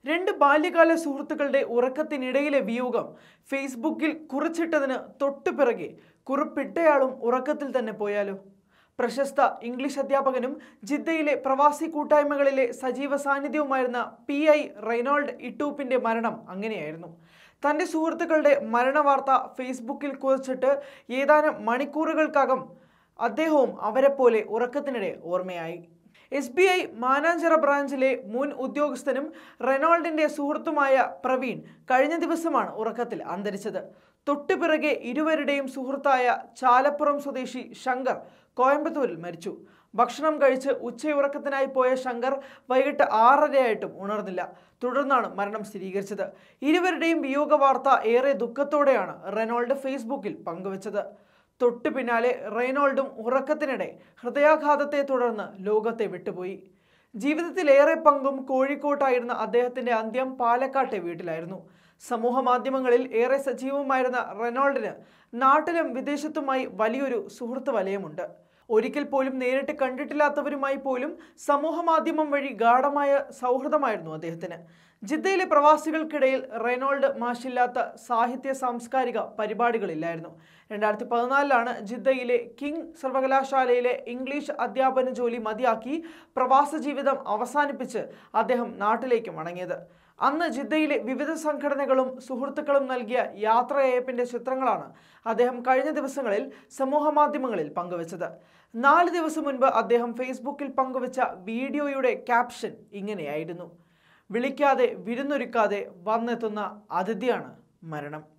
രണ്ട് ബാല്യകാല സുഹൃത്തുക്കളുടെ ഉറക്കത്തിനിടയിലെ വിയോഗം ഫേസ്ബുക്കിൽ കുറിച്ചിട്ടതിന് തൊട്ടുപിറകെ കുറിപ്പിട്ടയാളും ഉറക്കത്തിൽ തന്നെ പോയാലോ പ്രശസ്ത ഇംഗ്ലീഷ് അധ്യാപകനും ജിദ്ദയിലെ പ്രവാസി കൂട്ടായ്മകളിലെ സജീവ സാന്നിധ്യവുമായിരുന്ന പി ഐ റെയ്നോൾഡ് ഇട്ടൂപ്പിന്റെ മരണം അങ്ങനെയായിരുന്നു തൻ്റെ സുഹൃത്തുക്കളുടെ മരണവാർത്ത ഫേസ്ബുക്കിൽ കുറിച്ചിട്ട് ഏതാനും മണിക്കൂറുകൾക്കകം അദ്ദേഹവും അവരെപ്പോലെ ഉറക്കത്തിനിടെ ഓർമ്മയായി എസ് ബി ഐ മാനാഞ്ചിറ ബ്രാഞ്ചിലെ മുൻ ഉദ്യോഗസ്ഥനും റെനോൾഡിന്റെ സുഹൃത്തുമായ പ്രവീൺ കഴിഞ്ഞ ദിവസമാണ് ഉറക്കത്തിൽ അന്തരിച്ചത് തൊട്ടുപിറകെ ഇരുവരുടെയും സുഹൃത്തായ ചാലപ്പുറം സ്വദേശി ശങ്കർ കോയമ്പത്തൂരിൽ മരിച്ചു ഭക്ഷണം കഴിച്ച് ഉച്ചയുറക്കത്തിനായി പോയ ശങ്കർ വൈകിട്ട് ആറരയായിട്ടും ഉണർന്നില്ല തുടർന്നാണ് മരണം സ്ഥിരീകരിച്ചത് ഇരുവരുടെയും വിയോഗ വാർത്ത ഏറെ ദുഃഖത്തോടെയാണ് റെനോൾഡ് ഫേസ്ബുക്കിൽ പങ്കുവച്ചത് തൊട്ടു പിന്നാലെ റെയ്നോൾഡും ഉറക്കത്തിനിടെ ഹൃദയാഘാതത്തെ തുടർന്ന് ലോകത്തെ വിട്ടുപോയി ജീവിതത്തിലേറെ പങ്കും കോഴിക്കോട്ടായിരുന്ന അദ്ദേഹത്തിന്റെ അന്ത്യം പാലക്കാട്ടെ വീട്ടിലായിരുന്നു സമൂഹ മാധ്യമങ്ങളിൽ ഏറെ സജീവമായിരുന്ന റെനോൾഡിന് നാട്ടിലും വിദേശത്തുമായി വലിയൊരു സുഹൃത്ത് വലയമുണ്ട് ഒരിക്കൽ പോലും നേരിട്ട് കണ്ടിട്ടില്ലാത്തവരുമായി പോലും സമൂഹ മാധ്യമം വഴി ഗാഠമായ സൗഹൃദമായിരുന്നു അദ്ദേഹത്തിന് ജിദ്ദയിലെ പ്രവാസികൾക്കിടയിൽ റെയ്നോൾഡ് മാഷില്ലാത്ത സാഹിത്യ സാംസ്കാരിക പരിപാടികളില്ലായിരുന്നു രണ്ടായിരത്തി പതിനാലിലാണ് ജിദ്ദയിലെ കിങ് സർവകലാശാലയിലെ ഇംഗ്ലീഷ് അധ്യാപന ജോലി മതിയാക്കി പ്രവാസ ജീവിതം അവസാനിപ്പിച്ച് അദ്ദേഹം നാട്ടിലേക്ക് മടങ്ങിയത് അന്ന് ജിദ്ദയിലെ വിവിധ സംഘടനകളും സുഹൃത്തുക്കളും നൽകിയ യാത്രയയപ്പിന്റെ ചിത്രങ്ങളാണ് അദ്ദേഹം കഴിഞ്ഞ ദിവസങ്ങളിൽ സമൂഹ മാധ്യമങ്ങളിൽ പങ്കുവച്ചത് നാല് ദിവസം മുൻപ് അദ്ദേഹം ഫേസ്ബുക്കിൽ പങ്കുവച്ച വീഡിയോയുടെ ക്യാപ്ഷൻ ഇങ്ങനെയായിരുന്നു വിളിക്കാതെ വിരുന്നൊരുക്കാതെ വന്നെത്തുന്ന അതിഥിയാണ് മരണം